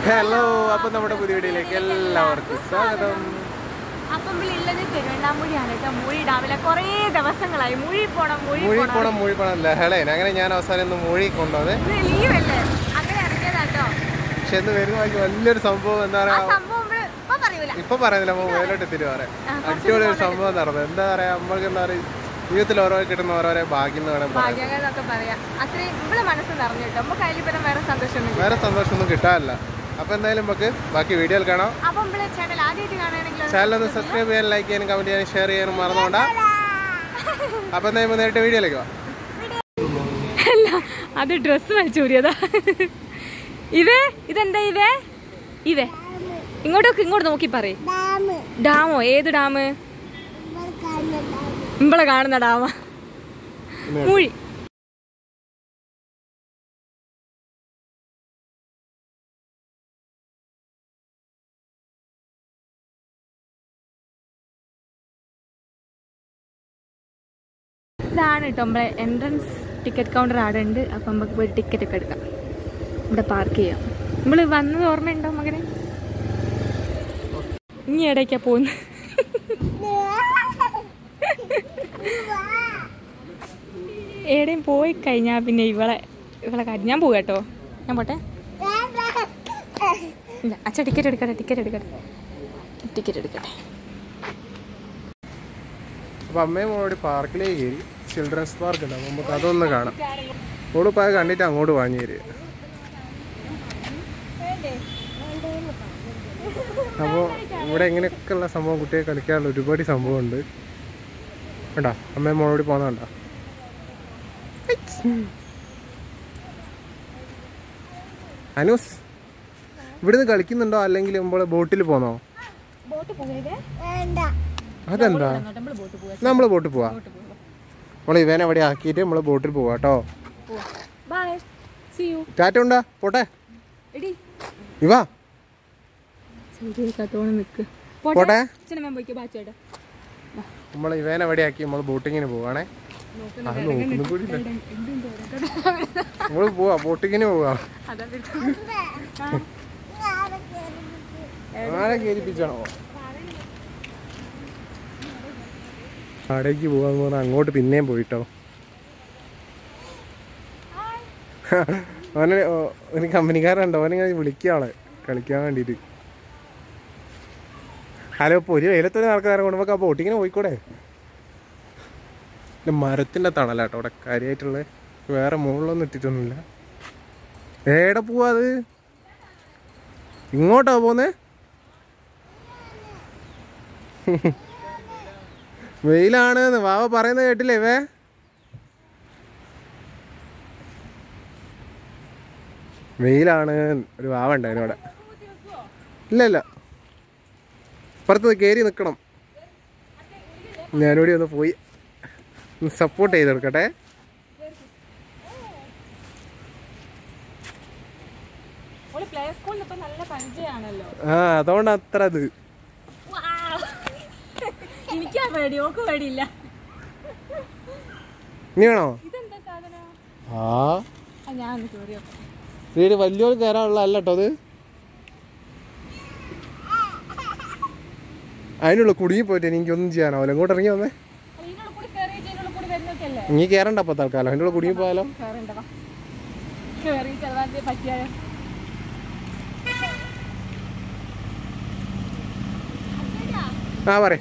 Hello അപ്പൊ നമ്മുടെ പുതിയ വീഡിയോയിലേക്ക് എല്ലാവർക്കും സ്വാഗതം അപ്പം ഉള്ളത് തിരുവണ്ണാമൂഴിയാണ് കേട്ടോ മൂഴി ഡാമിലെ കുറേ ദിവസങ്ങളായി മൂഴി പോണം മൂഴി മൂഴി പോണം പോണം മൂഴി പോണം ലഹളേൻ അങ്ങനെ ഞാൻ അവസാനം ഇന്ന് മൂഴി കൊണ്ടുവന്നത് ഇത് ലീവല്ലേ അങ്ങനെ ഇറങ്ങിയതാട്ടോ പക്ഷെ ഇന്ന് വരുന്ന വഴിക്ക് വലിയൊരു സംഭവം എന്താ ആ പറയാ സംഭവം നമ്മള് ഇപ്പൊ പറയൂല ഇപ്പൊ പറയുന്നില്ല നമ്മൾ മേലോട്ട് എത്തിട്ട് പറയാം ആ, അടിപൊളി ഒരു സംഭവം നടന്നത് എന്താ പറയാ നമ്മൾക്ക് എന്താ പറയാ ജീവിതത്തിൽ ഓരോ കിട്ടുന്ന ഓരോരോ ഭാഗ്യം എന്ന് വേണം പറയാം ഭാഗ്യങ്ങൾ എന്നൊക്കെ പറയാം അത്രയും നമ്മളെ മനസ്സ് നിറഞ്ഞു കേട്ടോ നമുക്ക് അതിൽ പിന്നെ വേറെ സന്തോഷമൊന്നും വേറെ സന്തോഷമൊന്നും കിട്ടാനില്ല അപ്പൊ എന്തായാലും നമുക്ക് ബാക്കി വീഡിയോയിൽ കാണാം അപ്പൊ നമ്മളെ ചാനൽ ആദ്യമായിട്ട് കാണുകയാണെങ്കിൽ ഒന്ന് ചാനൽ ഒന്ന് സബ്സ്ക്രൈബ് ചെയ്യാൻ ലൈക്ക് ചെയ്യാനും കമന്റ് ചെയ്യാനും ഷെയർ ചെയ്യാനും മറന്നുകൊണ്ടാ അപ്പൊ എന്തായാലും നേരിട്ട് വീഡിയോയിലേക്ക് വാ അല്ല അത് ഡ്രസ്സ് വലിച്ചൂരിയതാ ഇവേ ഇതെന്താ ഇവേ ഇവേ ഇങ്ങോട്ടൊക്കെ ഇങ്ങോട്ട് നോക്കി പറയ് ഡാമോ ഏത് ഡാം ഇമ്പളെ കാണുന്ന ഡാമ മൂഴി ഇതാണ് കേട്ടോ നമ്മളെ എൻട്രൻസ് ടിക്കറ്റ് കൗണ്ടർ അവിടെ ഉണ്ട് അപ്പം നമുക്ക് പോയി ടിക്കറ്റ് ഒക്കെ എടുക്കാം ഇവിടെ പാർക്ക് ചെയ്യാം നമ്മൾ വന്നത് ഓർമ്മയുണ്ടോ മകനെ ഇനി ഇടയ്ക്കാ പോകുന്നത് എവിടെയും പോയി കഴിഞ്ഞാൽ പിന്നെ ഇവളെ ഇവളെ കാര്യം ഞാൻ പോകും കേട്ടോ ഞാൻ പോട്ടെ ഇല്ല അച്ഛ ടിക്കറ്റ് എടുക്കട്ടെ ടിക്കറ്റ് എടുക്കട്ടെ ടിക്കറ്റ് എടുക്കട്ടെ അപ്പൊ അമ്മയും മോളോട് പാർക്കിലേക്ക് കയറി ചിൽഡ്രൻസ് പാർക്ക് ഉണ്ട് അപ്പൊ നമുക്ക് അതൊന്ന് കാണാം മോള് പോയ കണ്ടിട്ട് അങ്ങോട്ട് വാങ്ങി തരിക അപ്പോൾ ഇവിടെ ഇങ്ങനെയൊക്കെയുള്ള സംഭവം കുട്ടിയെ കളിക്കാനുള്ള ഒരുപാട് സംഭവമുണ്ട് കണ്ടാ അമ്മയും മോളോട് പോകുന്ന കണ്ടാ അനൂസ് ഇവിടുന്ന് കളിക്കുന്നുണ്ടോ അല്ലെങ്കിൽ നമ്മള് ബോട്ടിൽ പോന്നോ ബോട്ട് പോകരുതേ അതെന്താ നമ്മൾ ബോട്ട് പോകാം നമ്മൾ ബോട്ടിൽ പോവാ നമ്മൾ ഇവനെ അവിടെ ആക്കിയിട്ട് നമ്മൾ ബോട്ടിൽ പോവാ കേട്ടോ ബൈ സി യു ടാറ്റ ഉണ്ടാ പോട്ടെ എടി ഇവാ ശരിയാക്കാത്തോണ്ട് നിക്ക് പോട്ടെ അച്ഛനെ പോയിക്കോ ബാച്ചേട്ടാ നമ്മൾ ഇവനെ അവിടെ ആക്കി നമ്മൾ ബോട്ടിങ്ങിന് പോവാണേ അത് നോക്കുന്നു കൂടി ഇല്ല നമ്മൾ പോവാ ബോട്ടിങ്ങിന് പോവാ ആരെ കേരിപ്പിച്ചാണോ അവിടേക്ക് പോവാന്ന് പറഞ്ഞാൽ അങ്ങോട്ട് പിന്നെയും പോയിട്ടോ അവന് ഓ- ഒരു കമ്പനിക്കാരുണ്ട് അവനിങ്ങനെ വിളിക്കുകയാളെ കളിക്കാൻ വേണ്ടിയിട്ട് ഹലോ ഇപ്പോൾ ഒരു വെയിലത്തൊരു നടക്കാരെ കൊണ്ട് നമുക്ക് ആ ബോട്ടിങ്ങിന് പോയിക്കൂടെ പിന്നെ മരത്തിൻ്റെ തണലാട്ടോ അവിടെ കാര്യമായിട്ടുള്ള വേറെ മുകളിലൊന്നും ഇട്ടിട്ടൊന്നുമില്ല ഏടെ പോവാ അത് ഇങ്ങോട്ടാ പോന്നേ വെയിലാണ് വാവ പറയുന്നത് കേട്ടില്ലേ വേ വെയിലാണ് ഒരു വാവ ഉണ്ടായിരുന്നു അവിടെ ഇല്ല ഇല്ല പുറത്ത് കയറി നിൽക്കണം ഞാനിവിടെ ഒന്ന് പോയി സപ്പോർട്ട് ചെയ്തെടുക്കട്ടെ പ്ലേ സ്കൂളിൽ ഇപ്പൊ നല്ല പരിചയമാണല്ലോ ആ അതുകൊണ്ട് അത്ര അത് എനിക്കാ പേടി ഓക്ക് പേടിയില്ല ഇനി വേണോ ഇതെന്താ സാധനം ആ ആ ഞാൻ ഒന്ന് ചോറി വീട് വലിയൊരു കയറാനുള്ള അല്ല കേട്ടോ അത് അതിനുള്ള കുടുങ്ങി പോയിട്ട് എനിക്കൊന്നും ചെയ്യാനാവില്ല ഇങ്ങോട്ട് ഇറങ്ങി വന്നേ ഇതിനുള്ള കൂടി കയറിയിട്ട് ഇതിനുള്ള കൂടി വരുന്നൊക്കെ അല്ലേ ഇനി കയറണ്ട അപ്പൊ തൽക്കാലം അതിൻ്റെ ഉള്ളിൽ കുടുങ്ങി പോയാലോ കയറണ്ടവാ കയറി ചെറുതായിട്ട് പറ്റിയാലോ ആ പറ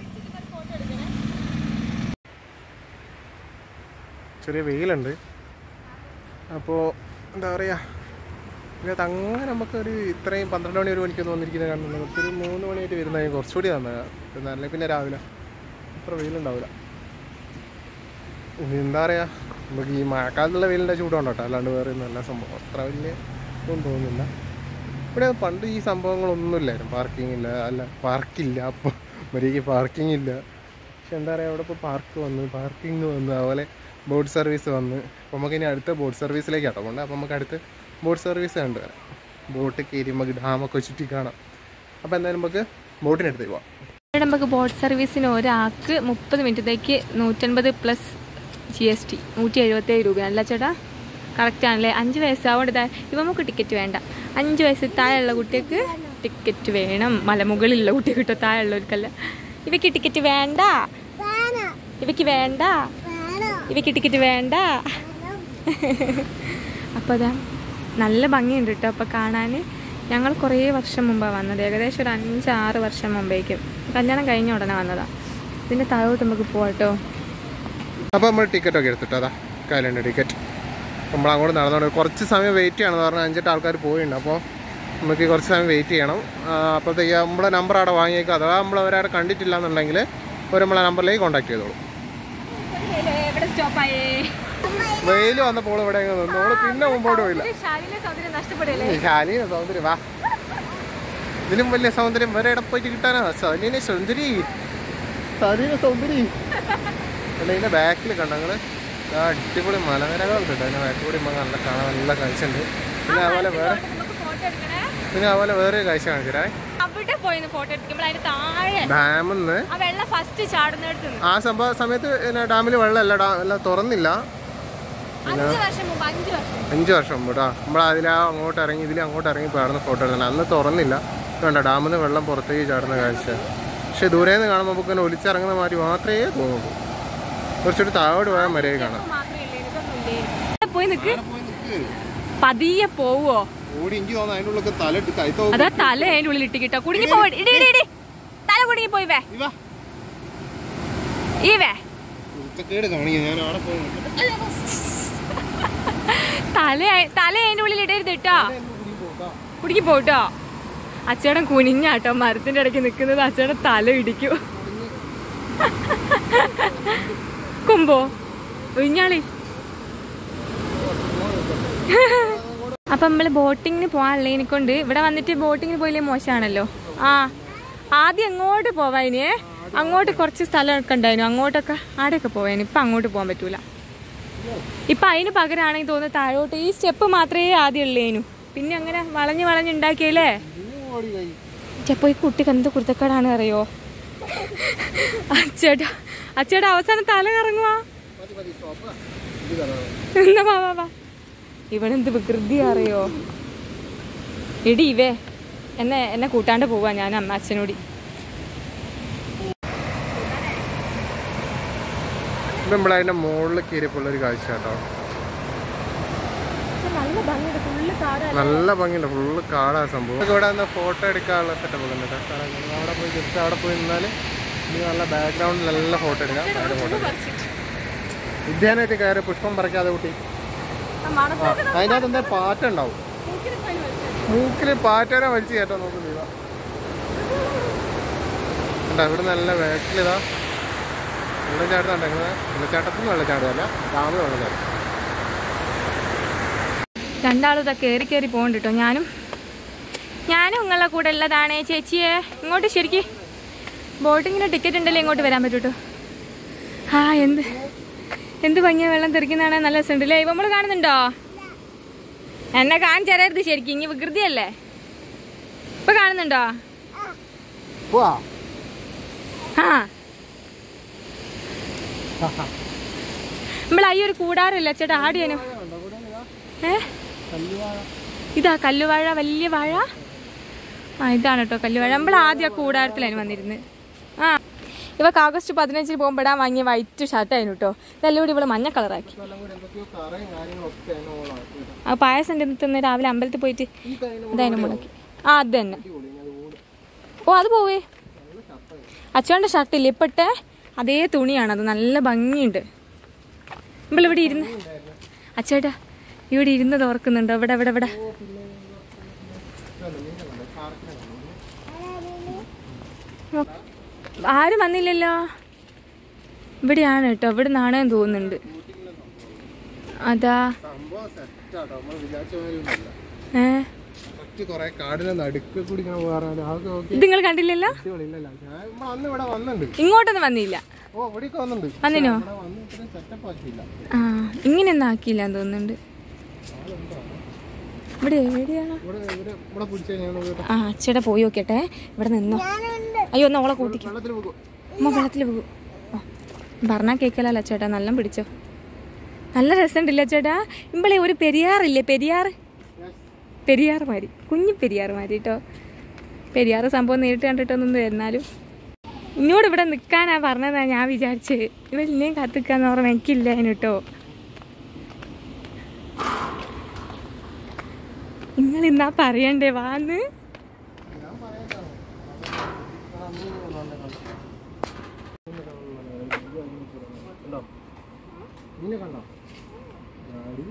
ചെറിയ വെയിലുണ്ട് അപ്പോൾ എന്താ പറയുക ഇതിനകത്ത് അങ്ങനെ നമുക്കൊരു ഇത്രയും പന്ത്രണ്ട് മണി ഒരു മണിക്കൊന്നും വന്നിരിക്കുന്നത് കാണുന്നത് നമുക്കൊരു മൂന്ന് മണിയായിട്ട് വരുന്നതായി കുറച്ചുകൂടി തന്നത് അല്ലെങ്കിൽ പിന്നെ രാവിലെ അത്ര വെയിലുണ്ടാവില്ല ഇനി എന്താ പറയുക നമുക്ക് ഈ മഴക്കാലത്തുള്ള വെയിലിൻ്റെ ചൂടുണ്ടോ കേട്ടോ അല്ലാണ്ട് വേറെ നല്ല സംഭവം അത്ര വലിയ ഒന്നും തോന്നുന്നില്ല ഇവിടെ പണ്ട് ഈ സംഭവങ്ങളൊന്നുമില്ലായിരുന്നു പാർക്കിംഗ് ഇല്ല അല്ല പാർക്കില്ല അപ്പോൾ മര്യാദയ്ക്ക് പാർക്കിംഗ് ഇല്ല പക്ഷെ എന്താ പറയുക അവിടെ ഇപ്പോൾ പാർക്ക് വന്നു പാർക്കിംഗ് വന്നു അതുപോലെ ബോട്ട് സർവീസ് വന്ന് അപ്പോൾ നമുക്ക് ഇനി അടുത്ത ബോട്ട് സർവീസിലേക്ക് കേട്ടോ കൊണ്ട് അപ്പോൾ നമുക്ക് അടുത്ത് ബോട്ട് സർവീസ് കണ്ടുവരാം ബോട്ട് കയറി നമുക്ക് ഡാമൊക്കെ ചുറ്റി കാണാം അപ്പോൾ എന്തായാലും നമുക്ക് ബോട്ടിനടുത്ത് പോവാം ഇവിടെ നമുക്ക് ബോട്ട് സർവീസിന് ഒരാൾക്ക് മുപ്പത് മിനിറ്റത്തേക്ക് നൂറ്റൻപത് പ്ലസ് ജി എസ് ടി നൂറ്റി എഴുപത്തേഴ് രൂപയാണല്ലേ ചേട്ടാ കറക്റ്റ് ആണല്ലേ അഞ്ച് വയസ്സാവേണ്ടത് ഇവ നമുക്ക് ടിക്കറ്റ് വേണ്ട അഞ്ച് വയസ്സ് താഴെയുള്ള കുട്ടിക്ക് ടിക്കറ്റ് വേണം മലമുകളിലുള്ള കുട്ടിക്ക് കിട്ടോ താഴെയുള്ളവർക്കല്ല ഇവയ്ക്ക് ടിക്കറ്റ് വേണ്ട ഇവയ്ക്ക് വേണ്ട ഇവയ്ക്ക് ടിക്കറ്റ് വേണ്ട അപ്പോൾ അതാ നല്ല ഭംഗിയുണ്ട് കേട്ടോ അപ്പോൾ കാണാൻ ഞങ്ങൾ കുറേ വർഷം മുമ്പാണ് വന്നത് ഏകദേശം ഒരു അഞ്ചാറ് വർഷം മുമ്പേക്കും കല്യാണം കഴിഞ്ഞ ഉടനെ വന്നതാണ് ഇതിൻ്റെ താഴോട്ട് നമുക്ക് പോവാട്ടോ അപ്പോൾ നമ്മൾ ടിക്കറ്റ് ഒക്കെ എടുത്തിട്ടോ അതാ കയ്യിലുണ്ട് ടിക്കറ്റ് നമ്മൾ അങ്ങോട്ട് നടന്നോണ്ട് കുറച്ച് സമയം വെയിറ്റ് ചെയ്യണം എന്ന് പറഞ്ഞാൽ അഞ്ചെട്ട് ആൾക്കാർ പോയിട്ടുണ്ട് അപ്പോൾ നമുക്ക് കുറച്ച് സമയം വെയിറ്റ് ചെയ്യണം ആ, അപ്പോഴത്തേക്ക് നമ്മളെ നമ്പർ അവിടെ വാങ്ങിയേക്കും അഥവാ നമ്മൾ അവരവിടെ കണ്ടിട്ടില്ല എന്നുണ്ടെങ്കിൽ അവർ നമ്മളെ നമ്പറിലേക്ക് കോൺടാക്ട് ചെയ്തോളൂ എവിടെ സ്റ്റോപ്പായേ വെയിൽ വന്നപ്പോൾ ഇവിടെ അങ്ങ് നിന്നു നമ്മൾ പിന്നെ മുമ്പോട്ട് പോയില്ല ശാലിനെ സൗന്ദര്യം നഷ്ടപ്പെടല്ലേ ശാലീന സൗന്ദര്യം വാ ഇതിലും വലിയ സൗന്ദര്യം വേറെ എവിടെ പോയിട്ട് കിട്ടാനാ ശാലീന സുന്ദരി ശാലീന സുന്ദരി അല്ല ഇതിന്റെ ബാക്കിൽ കണ്ട ഞങ്ങള് ആ അടിപൊളി മലനിരകളുണ്ട് കേട്ടോ അതിന്റെ ബാക്കിൽ കൂടി നമുക്ക് നല്ല കാണാൻ നല്ല കാഴ്ച ഉണ്ട് പിന്നെ അതുപോലെ വേറെ ഫോട്ടോ എടുക്കണേ പിന്നെ അതുപോലെ വേറെ കാഴ്ച കാണിച്ചേ അവിടെ പോയിന്ന് ഫോട്ടോ എടുക്കുമ്പോൾ അതിന് താഴെ ഡാമിൽ നിന്ന് ആ വെള്ളം ഫസ്റ്റ് ചാടുന്നിടത്ത് ആ സംഭവ സമയത്ത് പിന്നെ ഡാമിൽ വെള്ളമല്ല ഡാം എല്ലാം തുറന്നില്ല അഞ്ച് വർഷം മുമ്പ് അഞ്ച് വർഷം അഞ്ച് വർഷം മുമ്പ് കേട്ടോ നമ്മൾ അതിലാ അങ്ങോട്ട് ഇറങ്ങി ഇതിൽ അങ്ങോട്ട് ഇറങ്ങി പാടുന്ന ഫോട്ടോ എടുക്കണം അന്ന് തുറന്നില്ല വേണ്ട ഡാമിൽ നിന്ന് വെള്ളം പുറത്തേക്ക് ചാടുന്ന കാഴ്ച പക്ഷെ ദൂരെ നിന്ന് കാണുമ്പോൾ നമുക്ക് ഇങ്ങനെ ഒലിച്ചിറങ്ങുന്ന മാതിരി മാത്രമേ തോന്നുള്ളൂ കുറച്ചൊരു താഴോട്ട് പോയാൽ മരയെ കാണാം മാത്രമേ ഇല്ലേ ഇതൊന്നും പോയി നിക്ക് പതിയെ പോവോ ഓടി എനിക്ക് തോന്നുന്നു അതിൻ്റെ ഉള്ളിൽ തല ഇട്ട് കൈ അതാ തല അതിന്റെ ഉള്ളിൽ ഇട്ട് കിട്ടോ കുടുങ്ങി പോയി ഇടി ഇടി ഇടി തല കുടുങ്ങി പോയി വേ ഇവാ ഈ വേ കുരുത്തക്കേട് കാണിക്കുക ഞാൻ അവിടെ പോയി തല തല അതിന്റെ ഉള്ളിൽ ഇടരുത് കേട്ടോ കുടുങ്ങി പോട്ടോ അച്ചേടൻ കുനിഞ്ഞാട്ടോ മരത്തിന്റെ ഇടയ്ക്ക് നിൽക്കുന്നത് അച്ചേടൻ തല ഇടിക്കൂ കുമ്പോ ഒഴിഞ്ഞാളി അപ്പൊ നമ്മള് ബോട്ടിങ്ങിന് പോകാനുള്ളതിനെ കൊണ്ട് ഇവിടെ വന്നിട്ട് ബോട്ടിങ്ങിന് പോയില്ലേ മോശമാണല്ലോ ആ ആദ്യം എങ്ങോട്ട് പോവാന് അങ്ങോട്ട് കുറച്ച് സ്ഥലമൊക്കെ ഉണ്ടായിരുന്നു അങ്ങോട്ടൊക്കെ ആടെയൊക്കെ പോവാന് ഇപ്പൊ അങ്ങോട്ട് പോകാൻ പറ്റൂല ഇപ്പൊ അതിന് പകരമാണെങ്കിൽ തോന്നുന്നു താഴോട്ട് ഈ സ്റ്റെപ്പ് മാത്രമേ ആദ്യം ഉള്ളേനു പിന്നെ അങ്ങനെ വളഞ്ഞ് വളഞ്ഞ് ഉണ്ടാക്കിയല്ലേ ചെപ്പോ ഈ കുട്ടിക്ക് എന്ത് കുരുത്തക്കേടാണ് അറിയോ അച്ചേട്ടാ അച്ചേട്ടാ അവസാനം തല കറങ്ങുവാ എന്നാ വാ വാ വാ ഇവനെന്ത് വികൃതി അറിയോ എടി ഇവേ എന്നെ എന്നെ കൂട്ടാണ്ട് പോവാ ഞാൻ അമ്മ അച്ഛനോടി നമ്മളതിൻ്റെ മുകളിൽ കയറിയപ്പോൾ ഒരു കാഴ്ച കേട്ടോ നല്ല ഭംഗിയുണ്ട് ഫുള്ള് കാട് നല്ല ഭംഗിയുണ്ട് ഫുള്ള് കാടാ സംഭവം നമുക്ക് ഇവിടെ നിന്ന് ഫോട്ടോ എടുക്കാനുള്ള സെറ്റപ്പ് ഒക്കെ ഉണ്ട് കേട്ടോ സ്ഥലങ്ങൾ അവിടെ പോയി ജസ്റ്റ് അവിടെ പോയി നിന്നാൽ ഇനി നല്ല ബാക്ക്ഗ്രൗണ്ടിൽ നല്ല ഫോട്ടോ എടുക്കാം അതിൻ്റെ ഫോട്ടോ എടുക്കാം ഉദ്യാനമായിട്ട് കയറി പുഷ്പം പറിക്കാതെ കൂട്ടി ആ അതിനകത്ത് എന്താ പാറ്റ ഉണ്ടാവും മൂക്കിൽ പാറ്റേനെ വലിച്ചു കയറ്റാൻ നോക്കുന്നു ഇതാ ഉണ്ടോ ഇവിടെ നല്ല ബാക്കിലിതാ വെള്ളച്ചാട്ടം ഉണ്ടെങ്കിൽ വെള്ളച്ചാട്ടത്തിൽ നിന്ന് വെള്ളച്ചാട്ടമല്ല ഡാമിൽ വെള്ളച്ചാട്ടം രണ്ടാളും ഇതാ കയറി കയറി പോകണ്ട കേട്ടോ ഞാനും ഞാനും നിങ്ങളെ കൂടെ ഉള്ളതാണേ ചേച്ചിയെ ഇങ്ങോട്ട് ശരിക്ക് ബോട്ടിങ്ങിന് ടിക്കറ്റ് ഉണ്ടല്ലോ ഇങ്ങോട്ട് വരാൻ പറ്റൂട്ടോ ആ എന്ത് എന്ത് ഭംഗിയാ വെള്ളം തെറിക്കുന്നതാണ് നല്ല രസമുണ്ടല്ലേ ഇവ നമ്മൾ കാണുന്നുണ്ടോ എന്നെ കാണിച്ചറിയരുത് ശരിക്കും ഇനി വികൃതിയല്ലേ ഇപ്പൊ കാണുന്നുണ്ടോ പോവാ ആ നമ്മൾ ഈ ഒരു കൂടാറില്ല ചേട്ടാ ആടിയനു ഏ ഇതാ കല്ലുവാഴ വലിയ വാഴ ആ ഇതാണ് കേട്ടോ കല്ലുവാഴ നമ്മൾ ആദ്യം ആ കൂടാരത്തിലാണ് വന്നിരുന്നത് ആ ഇവക്ക് ആഗസ്റ്റ് പതിനഞ്ചിന് പോകുമ്പോഴാ വാങ്ങിയ വൈറ്റ് ഷർട്ടായിരുന്നു കേട്ടോ ഇതെല്ലാം കൂടി ഇവള് മഞ്ഞ കളറാക്കി ആ പായസം തിന്ന് രാവിലെ അമ്പലത്തിൽ പോയിട്ട് ഇതായിരുന്നു മുളക്കി ആ അത് തന്നെ ഓ അത് പോവേ അച്ഛൻ്റെ ഷർട്ടില്ലേ ഇപ്പട്ടെ അതേ തുണിയാണ് അത് നല്ല ഭംഗിയുണ്ട് നമ്മളിവിടെ ഇരുന്ന് അച്ചേട്ടാ ഇവിടെ ഇരുന്നത് ഓർക്കുന്നുണ്ടോ ഇവിടെ ഇവിടെ ഇവിടെ ഓ, ആരും വന്നില്ലല്ലോ ഇവിടെയാണ് കേട്ടോ ഇവിടെ നിന്നാണെന്ന് തോന്നുന്നുണ്ട് അതാ സംഭവം സെറ്റാട്ടോ നമ്മൾ വിചാരിച്ച മാതിരി ഒന്നുമല്ല ഏ ഫസ്റ്റ് കുറെ കാടിനെ നടുക്ക് കൂടി ഇങ്ങനെ പോകാറുണ്ട് അതൊക്കെ ഓക്കെ ഇത് നിങ്ങൾ കണ്ടില്ലല്ലോ അടിപൊളിയില്ലല്ലോ ഞാൻ നമ്മൾ അന്ന് ഇവിടെ വന്നിട്ടുണ്ട് ഇങ്ങോട്ടൊന്നും വന്നില്ല ഓ ഇവിടെയൊക്കെ വന്നിട്ടുണ്ട് വന്നിനോ ഇവിടെ വന്ന് ഇത്രയും സെറ്റപ്പ് ആക്കിയില്ല ആ ഇങ്ങനെയൊന്നും ആക്കിയില്ല എന്ന് തോന്നുന്നുണ്ട് ഇവിടെ എവിടെയാണ് ഇവിടെ ഇവിടെ ഇവിടെ പിടിച്ചു കഴിഞ്ഞാൽ ആ അച്ഛടെ പോയി നോക്കട്ടെ ഇവിടെ നിന്നോ അയ്യോ ഒന്ന് ഓളെ കൂട്ടിക്കോ വെള്ളത്തിൽ പോകും അമ്മ വെള്ളത്തിൽ പോകും പറഞ്ഞാൽ കേൾക്കലല്ല ചേട്ടാ നല്ല പിടിച്ചോ നല്ല രസമുണ്ടല്ലേ ചേട്ടാ ഇമ്പളെ ഒരു പെരിയാറില്ലേ പെരിയാർ പെരിയാർമാരി കുഞ്ഞു പെരിയാർമാരി കേട്ടോ പെരിയാർ സംഭവം നേരിട്ട് കണ്ടിട്ടൊന്നും എന്നാലും ഇന്നോട് ഇവിടെ നിൽക്കാനാ പറഞ്ഞതാ ഞാൻ വിചാരിച്ചത് ഇവ ഇനിയും കത്തിക്കാന്ന് പറഞ്ഞാൽ എനിക്കില്ല അതിന് കേട്ടോ നിങ്ങൾ ഇന്നാ പറയണ്ടേ വാന്ന് കണ്ടോ മീനെ കണ്ടോ ആടി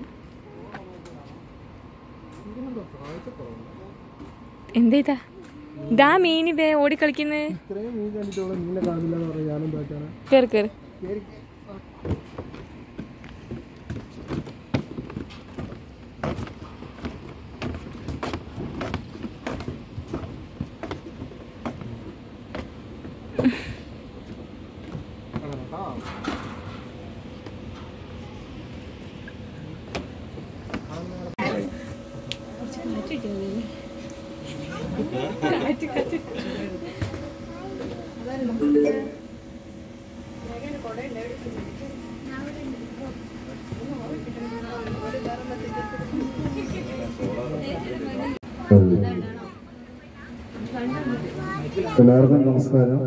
ഇതിനെന്തോ കാഴ്ചക്കുറവുണ്ട് എന്തേതാ ഇതാ മീന് വേ ഓടിക്കളിക്കുന്നത് ഇത്രയും മീൻ കണ്ടിട്ടുള്ള മീനെ കാണില്ല എന്ന് പറഞ്ഞാൽ ഞാനെന്താക്കാണ് കേറ് കേറ് കേറി എല്ലാവർക്കും നമസ്കാരം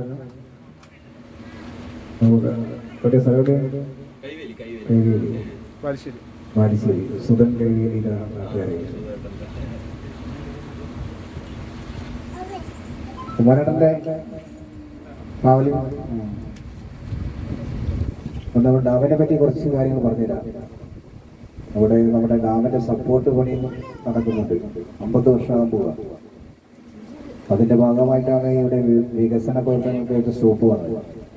നമുക്ക് എവിടെ സ്ഥലം എവിടെയാ? കൈവേലി വലിശ്ശേരി മാലിശ്ശേരി സുധൻ കൈവേലിയിലാണ് നാട്ടുകാരെ കുമാരേട്ടൻ്റെ മാവലി ഉം. അപ്പോൾ നമ്മുടെ ഡാമിനെ പറ്റി കുറച്ച് കാര്യങ്ങൾ പറഞ്ഞുതരാം അവിടെ നമ്മുടെ ഡാമിന്റെ സപ്പോർട്ട് പണി നടക്കുന്നുണ്ട് അമ്പത് വർഷമാകാൻ പോവുക അതിന്റെ ഭാഗമായിട്ടാണ് ഇവിടെ വി- വികസന പ്രവർത്തനങ്ങൾക്ക് സ്റ്റോപ്പ് വന്നത്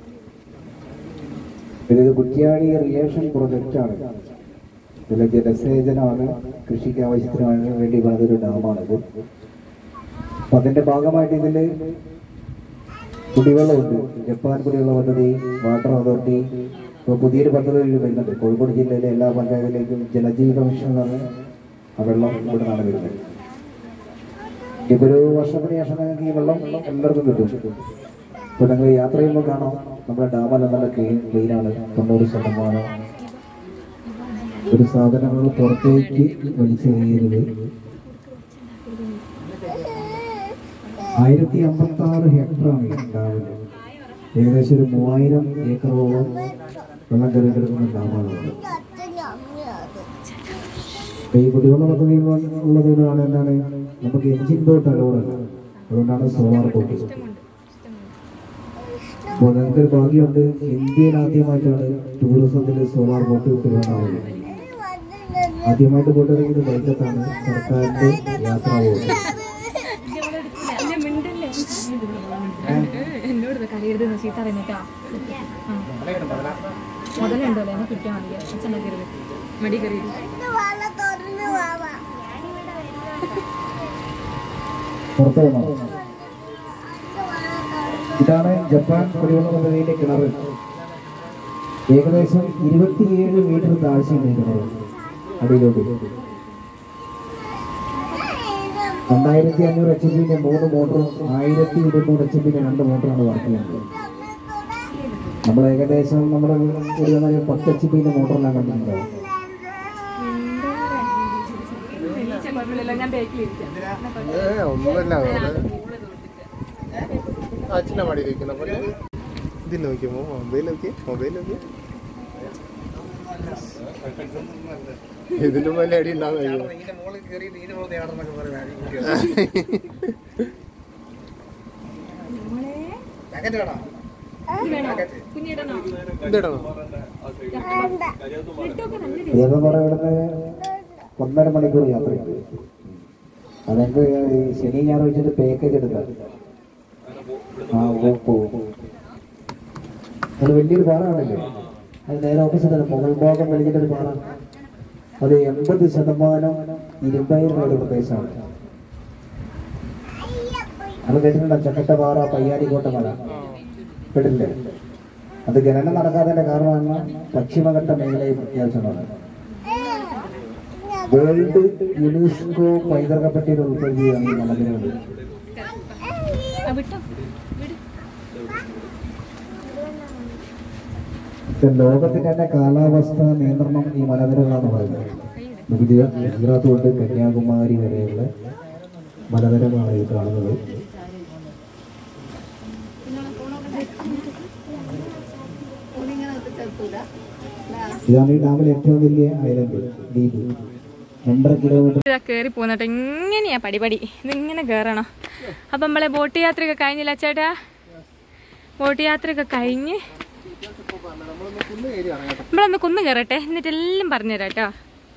ഇത് കുറ്റിയാടി റിലേഷൻ പ്രൊജക്റ്റ് ആണ് ഇതിലെ ജലസേചനമാണ് കൃഷിക്ക് ആവശ്യത്തിന് വേണ്ടി പണിതൊരു ഡാമാണിത് അപ്പൊ അതിന്റെ ഭാഗമായിട്ട് ഇതില് കുടിവെള്ളമുണ്ട് ജപ്പാൻ കുടിവെള്ള പദ്ധതി വാട്ടർ അതോറിറ്റി ഇപ്പോൾ പുതിയൊരു പദ്ധതി വരുന്നുണ്ട് കോഴിക്കോട് ജില്ലയിലെ എല്ലാ പഞ്ചായത്തിലേക്കും ജലജീവ മിഷൻ എന്നാണ് ആ വെള്ളം ഇവിടെ നിന്നാണ് വരുന്നത് ഇപ്പൊ ഒരു വർഷത്തിന് ശേഷം നിങ്ങൾക്ക് ഈ വെള്ളം എല്ലാവർക്കും കിട്ടും ഇപ്പൊ നിങ്ങൾ യാത്ര ചെയ്യുമ്പോൾ കാണാം നമ്മുടെ ഡാമെല്ലാം നല്ല ക്ലീൻ ക്ലീൻ ആണ് തൊണ്ണൂറ് ശതമാനം ഒരു സാധനങ്ങൾ പുറത്തേക്ക് വലിച്ചെറിയരുത് ആയിരത്തി അമ്പത്തി ആറ് ഹെക്ടറാണ് ഈ ഡാമിന് ഏകദേശം ഒരു മൂവായിരം ഏക്കറോളം വെള്ളം കയറി കിടക്കുന്ന ഡാമാണുള്ളത് അപ്പൊ ഈ കുടിവെള്ള പദ്ധതി ഉള്ളതിനാണ് എന്താണ് നമുക്ക് എഞ്ചിൻ ബോട്ട് അലോഡല്ല അതുകൊണ്ടാണ് സോളാർ ബോട്ട് അപ്പോൾ ഞങ്ങൾക്ക് ഒരു ഭാഗ്യമുണ്ട് ഇന്ത്യയിൽ ആദ്യമായിട്ടാണ് ടൂറിസത്തിൽ സോളാർ ബോട്ട് തിരുവണ്ണാമല ആദ്യമായിട്ട് ബോട്ട് ഇറങ്ങിയത് വൈക്കത്താണ് സർക്കാരിന്റെ യാത്രാ ബോട്ട് എന്നോട് കരയരുത് ചീത്ത പറയുന്നേട്ടാ മുതലുണ്ടോ എന്നെ പിടിക്കാൻ മതി അച്ഛൻ കയറി മടി കയറി പുറത്തു വന്നോ ഇതാണ് ജപ്പാൻ കുടിവെള്ള പദ്ധതിയിലെ കിണർ ഏകദേശം ഇരുപത്തിയേഴ് മീറ്റർ താഴ്ചയുണ്ട് ഈ കിണർ അടിയിലോട്ട് രണ്ടായിരത്തി അഞ്ഞൂറ് എച്ച് പിന്റെ മൂന്ന് മോട്ടറും ആയിരത്തി ഇരുന്നൂറ് എച്ച് പിന്റെ രണ്ട് മോട്ടറാണ് വർക്ക് ചെയ്യുന്നത് നമ്മൾ ഏകദേശം നമ്മുടെ ഒരു പത്ത് എച്ച് പിന്റെ മോട്ടറെല്ലാം കണ്ടിട്ടുണ്ടാവും ഞാൻ ബേക്കിലിരിക്കാം ഏ ഒന്നുമില്ല വെറുതെ അച്ഛൻ്റെ മടിയിലിരിക്കുന്ന പോലെ ഇതിൽ നോക്കിയപ്പോ മൊബൈൽ നോക്കി മൊബൈൽ നോക്കി ഇതിലും വലിയ അടി ഉണ്ടാകും കുഞ്ഞിടണോ ഇതെടാ ഇതൊക്കെ പറയാം ഇവിടുന്ന് ഒന്നര മണിക്കൂർ യാത്രയുണ്ട് അതെനിക്ക് ഈ ശനി ഞായർ വെച്ചിട്ട് പാക്കേജ് എടുക്കാം ആ ഓ- പോകും അത് വലിയൊരു പാറയാണല്ലോ അത് നേരെ ഓപ്പോസിറ്റ് മുകൾ ഭാഗം വലിച്ചിട്ടൊരു പാറ അത് എൺപത് ശതമാനം ഇരുമ്പയിരുന്ന പ്രദേശമാണ് അത് കേട്ടിട്ടുണ്ടോ ചക്കട്ടപാറ പയ്യാരിക്കോട്ട മല കേട്ടിട്ടില്ലേ അത് ഖനനം നടക്കാത്തതിന്റെ കാരണമാണ് പശ്ചിമഘട്ട മേഖലയെ പ്രഖ്യാപിച്ചതാണ് വേൾഡ് യുനെസ്കോ പൈതൃക പട്ടികയിൽ ഉൾപ്പെടുത്തിയാണ് ഈ മലനിരകൾ വിട്ടോ ഇത് ലോകത്തിന്റെ തന്നെ കാലാവസ്ഥ നിയന്ത്രണം ഈ മലനിരകളാണ് പറയുന്നത് കൈയിട് ഗുജ ഗുജറാത്ത് തൊട്ട് കന്യാകുമാരി വരെയുള്ള മലനിരകളാണ് ഇത് കാണുന്നത് ഇതാണ് ഈ ഡാമിലെ ഏറ്റവും വലിയ ഐലൻഡ് ദ്വീപ് രണ്ടര കിലോമീറ്റർ ഇതാ കയറി പോകുന്നോട്ടെ ഇങ്ങനെയാ പടിപടി ഇതിങ്ങനെ കയറണം അപ്പം നമ്മളെ ബോട്ട് യാത്രയൊക്കെ കഴിഞ്ഞില്ല ചേട്ടാ ബോട്ട് യാത്രയൊക്കെ കഴിഞ്ഞ് നമ്മളൊന്ന് കുന്ന് കയറട്ടെ എന്നിട്ട് എല്ലാം പറഞ്ഞുതരാം കേട്ടോ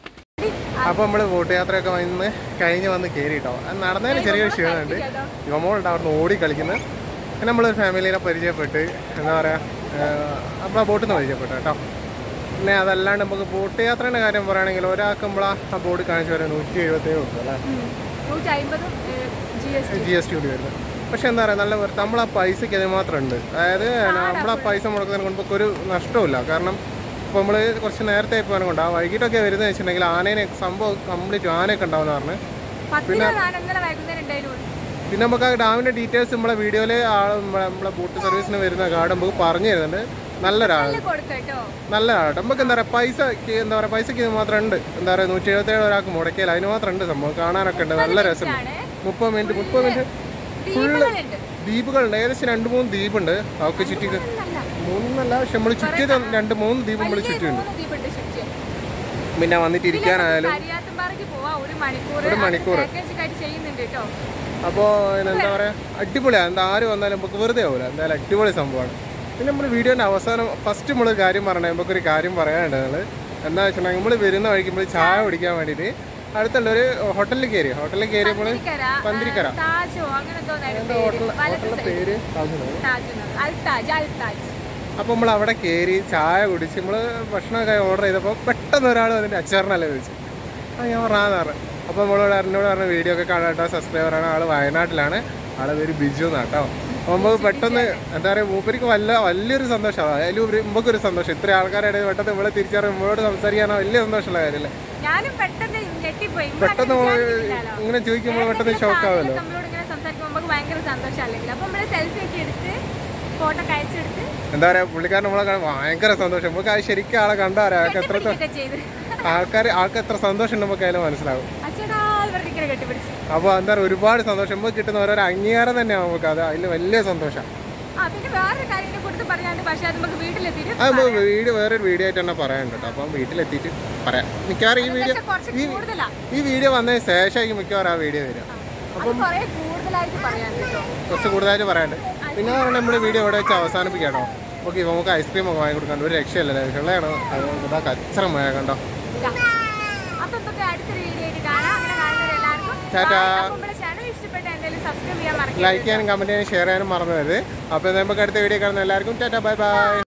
അപ്പൊ നമ്മള് ബോട്ട് യാത്രയൊക്കെ വന്ന് കഴിഞ്ഞ് വന്ന് കയറി കേട്ടോ അത് നടന്നതിന് ചെറിയൊരു ക്ഷീണമുണ്ട് യുവമോളുണ്ട് അവിടുന്ന് ഓടി കളിക്കുന്നത് പിന്നെ നമ്മളൊരു ഫാമിലിനെ പരിചയപ്പെട്ട് എന്താ പറയാ നമ്മളെ ബോട്ടിൽ നിന്ന് പരിചയപ്പെട്ടു കേട്ടോ പിന്നെ അതല്ലാണ്ട് നമുക്ക് ബോട്ട് യാത്രയുടെ കാര്യം പറയുകയാണെങ്കിൽ ഒരാൾക്ക് നമ്മൾ ആ ബോർഡ് കാണിച്ചു വരാൻ നൂറ്റി എഴുപത്തേഴ് കൊടുക്കും അല്ലേ നൂറ്റി അമ്പതും G S G S T കൂടി വരുന്നത് പക്ഷെ എന്താ പറയുക നല്ല വെറുതെ നമ്മൾ ആ പൈസയ്ക്ക് അത് മാത്രം ഉണ്ട് അതായത് നമ്മൾ ആ പൈസ മുടക്കുന്നതിന് കൊണ്ട് നമുക്ക് ഒരു നഷ്ടമില്ല കാരണം ഇപ്പോൾ നമ്മൾ കുറച്ച് നേരത്തെ പോകാൻ കൊണ്ട് ആ വൈകിട്ടൊക്കെ വരുന്നത് വെച്ചിട്ടുണ്ടെങ്കിൽ ആനേനെ സംഭവം കംപ്ലീറ്റ് ആനയൊക്കെ ഉണ്ടാവുന്ന പറഞ്ഞ് പത്തിന് നാലെണ്ണ വൈകുന്നേരം ഉണ്ടായിരുന്നു പിന്നെ നമുക്ക് ആ ഡാമിൻ്റെ ഡീറ്റെയിൽസ് നമ്മളെ വീഡിയോയിൽ ആൾ നമ്മളെ നമ്മളെ ബോട്ട് സർവീസിന് വരുന്ന ഗാർഡ് നമുക്ക് പറഞ്ഞു തരുന്നുണ്ട് നല്ലൊരാൾ കൊടുക്കാം കേട്ടോ നല്ല ആട്ടോ നമുക്ക് എന്താ പറയുക പൈസ എന്താ പറയുക പൈസക്ക് ഇത് മാത്രം ഉണ്ട് എന്താ പറയുക നൂറ്റി എഴുപത്തേഴ് ഒരാൾക്ക് മുടക്കിയാൽ അതിന് മാത്രം ഉണ്ട് സംഭവം കാണാനൊക്കെ ഉണ്ട് നല്ല രസമുണ്ട് മുപ്പത് മിനിറ്റ് മുപ്പത് മിനിറ്റ് ദ്വീപുകളുണ്ട് ദ്വീപുകളുണ്ട് ഏകദേശം രണ്ട് മൂന്ന് ദ്വീപുണ്ട് അവർക്ക് ചുറ്റി മൂന്നല്ല പക്ഷെ നമ്മൾ ചുറ്റിയത് രണ്ട് മൂന്ന് ദ്വീപ് നമ്മൾ ചുറ്റിയുണ്ട് മൂന്ന് ദ്വീപുണ്ട് ചുറ്റി പിന്നെ വന്നിട്ട് ഇരിക്കാനായാലും കരിയാത്തുംപാറയ്ക്ക് പോവാ ഒരു മണിക്കൂർ ഒരു മണിക്കൂർ. പാക്കേജ് ഒക്കെ ആയിട്ട് ചെയ്യുന്നുണ്ട് കേട്ടോ അപ്പോൾ എന്താ പറയുക അടിപൊളിയാണ് എന്താ ആര് വന്നാലും നമുക്ക് വെറുതെ ആവില്ല എന്തായാലും അടിപൊളി സംഭവമാണ് പിന്നെ നമ്മൾ വീഡിയോൻ്റെ അവസാനം ഫസ്റ്റ് നമ്മൾ കാര്യം പറഞ്ഞത് നമുക്കൊരു കാര്യം പറയാനുണ്ട് നമ്മൾ എന്താ വെച്ചിട്ടുണ്ടെങ്കിൽ നമ്മൾ വരുന്ന വഴിക്ക് നമ്മൾ ചായ കുടിക്കാൻ വേണ്ടിയിട്ട് അടുത്തുള്ള ഒരു ഹോട്ടലിൽ കയറി ഹോട്ടലിൽ കയറി നമ്മൾ പന്തിരിക്കര താജോ അങ്ങനെ തോന്നുന്നു എന്താ ഹോട്ടൽ ഹോട്ടലിൻ്റെ പേര് താജ്മഹൽ. താജ് അൽ താജ് അൽ താജ് അപ്പോൾ നമ്മൾ അവിടെ കയറി ചായ കുടിച്ച് നമ്മൾ ഭക്ഷണമൊക്കെ ഓർഡർ ചെയ്തപ്പോൾ പെട്ടെന്ന് ഒരാൾ അതിൻ്റെ അച്ചാറിനല്ലേ ചോദിച്ചു ആ ഞാൻ പറഞ്ഞാന്ന് പറഞ്ഞു അപ്പോൾ നമ്മളോട് എന്നോട് പറഞ്ഞ വീഡിയോ ഒക്കെ കാണാൻ കേട്ടോ സബ്സ്ക്രൈബറാണ് ആൾ വയനാട്ടിലാണ് ആളെ പേര് ബിജു എന്നാട്ടോ അപ്പോൾ നമുക്ക് പെട്ടെന്ന് എന്താ പറയുക മൂപ്പരിക്ക് വല്ല വലിയൊരു സന്തോഷമാണ് അതിലും ഒരു നമുക്കൊരു സന്തോഷം ഇത്ര ആൾക്കാരുടെ ഇടയിൽ പെട്ടെന്ന് ഇവിടെ തിരിച്ചറിയും നമ്മളോട് സംസാരിക്കാനോ വലിയ സന്തോഷമുള്ള കാര്യമല്ലേ ഞാനും പെട്ടെന്ന് ഞെട്ടിപ്പോയി പെട്ടെന്ന് ഇങ്ങനെ ചോദിക്കുമ്പോൾ പെട്ടെന്ന് ഷോക്ക് ആവുമല്ലോ നമ്മളോട് ഇങ്ങനെ സംസാരിക്കുമ്പോൾ നമുക്ക് ഭയങ്കര സന്തോഷം അല്ലെങ്കിൽ അപ്പൊ നമ്മള് സെൽഫി ഒക്കെ എടുത്ത് ഫോട്ടോ ഒക്കെ അയച്ചെടുത്ത് എന്താ പറയുക പുള്ളിക്കാരൻ നമ്മളെ കാണാൻ ഭയങ്കര സന്തോഷം നമുക്ക് ആ ശരിക്കും ആളെ കണ്ടാൽ ആൾക്ക് എത്ര ഒക്കെ ചെയ്ത് ആൾക്കാർ ആൾക്ക് എത്ര സന്തോഷം ഉണ്ട് നമുക്ക് അതിൽ മനസ്സിലാവും അച്ഛടാ ഇവർക്ക് ഇങ്ങനെ കെട്ടിപ്പിടിച്ച് അപ്പോൾ എന്താ പറയുക ഒരുപാട് സന്തോഷം നമുക്ക് കിട്ടുന്ന ഓരോരോ അംഗീകാരം തന്നെയാണ് നമുക്ക് അത് അതിൽ വലിയ സന്തോഷം ആ പിന്നെ വേറൊരു കാര്യത്തെ കുറിച്ച് പറയാണ്ട് പക്ഷെ അത് നമുക്ക് വീട്ടിലെത്തിയിട്ട് അത് നമുക്ക് വീഡിയോ വേറൊരു വീഡിയോ ആയിട്ട് തന്നെ പറയാനുണ്ട് കേട്ടോ അപ്പം വീട്ടിലെത്തിയിട്ട് പറയാം മിക്കവാറും ഈ വീഡിയോ കുറച്ച് കൂടുതലാ ഈ വീഡിയോ വന്നതിന് ശേഷമായിരിക്കും മിക്കവാറും ആ വീഡിയോ വരിക അത് കുറെ കൂടുതലായിട്ട് പറയാൻ കേട്ടോ കുറച്ച് കൂടുതലായിട്ട് പറയാനുണ്ട് പിന്നെ പറഞ്ഞാൽ നമ്മൾ വീഡിയോ ഇവിടെ വെച്ച് അവസാനിപ്പിക്കാം കേട്ടോ ഓക്കെ നമുക്ക് ഐസ്ക്രീം ഒക്കെ വാങ്ങി കൊടുക്കാണ്ട് ഒരു രക്ഷയല്ല രക്ഷയുള്ളതാണ് അത് ഇതാ കച്ചറ മഴ കണ്ടോ അപ്പൊ നമുക്ക് അടുത്തൊരു വീഡിയോ ആയിട്ട് കാണാം അങ്ങനെ കാണുന്നവരെല്ലാവർക്കും ടാറ്റാ. bye. അപ്പൊ നമ്മുടെ ചാനൽ ഇഷ്ടപ്പെട്ട എന്തെങ്കിലും സബ്സ്ക്രൈബ് ചെയ്യാൻ മറക്കരുത് ലൈക്ക് ചെയ്യാനും കമൻറ്റ് ചെയ്യാനും ഷെയർ ചെയ്യാനും മറന്നു വരുത് അപ്പോൾ നമുക്ക് അടുത്ത വീഡിയോ കാണുന്ന എല്ലാവർക്കും ടാറ്റാ ബൈ ബൈ